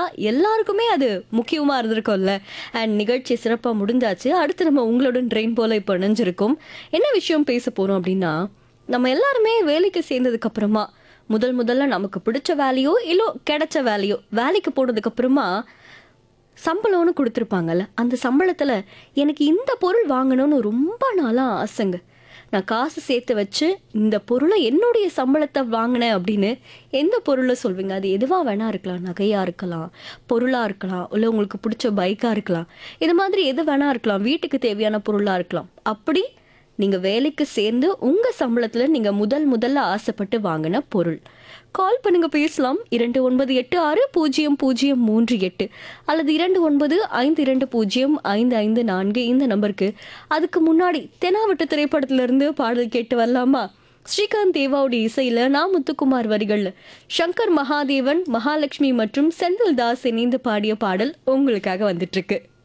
எல்லாருக்குமே அது முக்கியமா இருந்திருக்கும்ல அண்ட் நிகழ்ச்சி சிறப்பா முடிஞ்சாச்சு அடுத்து நம்ம உங்களுடன் ட்ரெயின் போல இப்போ இணைஞ்சிருக்கோம் என்ன விஷயம் பேச போறோம் அப்படின்னா நம்ம எல்லாருமே வேலைக்கு சேர்ந்ததுக்கு அப்புறமா முதல் முதல்ல நமக்கு பிடிச்ச வேலையோ இல்லோ கிடைச்ச வேலையோ வேலைக்கு போனதுக்கு அப்புறமா சம்பளம்னு கொடுத்துருப்பாங்கல்ல அந்த சம்பளத்தில் எனக்கு இந்த பொருள் வாங்கணும்னு ரொம்ப நாளாக ஆசைங்க நான் காசு சேர்த்து வச்சு இந்த பொருளை என்னுடைய சம்பளத்தை வாங்கினேன் அப்படின்னு எந்த பொருளை சொல்வீங்க அது எதுவாக வேணா இருக்கலாம் நகையாக இருக்கலாம் பொருளாக இருக்கலாம் இல்லை உங்களுக்கு பிடிச்ச பைக்காக இருக்கலாம் இது மாதிரி எது வேணா இருக்கலாம் வீட்டுக்கு தேவையான பொருளாக இருக்கலாம் அப்படி நீங்கள் வேலைக்கு சேர்ந்து உங்கள் சம்பளத்தில் நீங்கள் முதல் முதல்ல ஆசைப்பட்டு வாங்கின பொருள் கால் பண்ணுங்க பேசலாம் இரண்டு ஒன்பது எட்டு ஆறு பூஜ்ஜியம் பூஜ்ஜியம் மூன்று எட்டு அல்லது இரண்டு ஒன்பது ஐந்து இரண்டு பூஜ்ஜியம் ஐந்து ஐந்து நான்கு இந்த நம்பருக்கு அதுக்கு முன்னாடி தெனாவட்டு திரைப்படத்திலிருந்து பாடல் கேட்டு வரலாமா ஸ்ரீகாந்த் தேவாவுடைய இசையில நான் முத்துக்குமார் வரிகள்ல சங்கர் மகாதேவன் மகாலட்சுமி மற்றும் செந்தில் தாஸ் இணைந்து பாடிய பாடல் உங்களுக்காக வந்துட்டு இருக்கு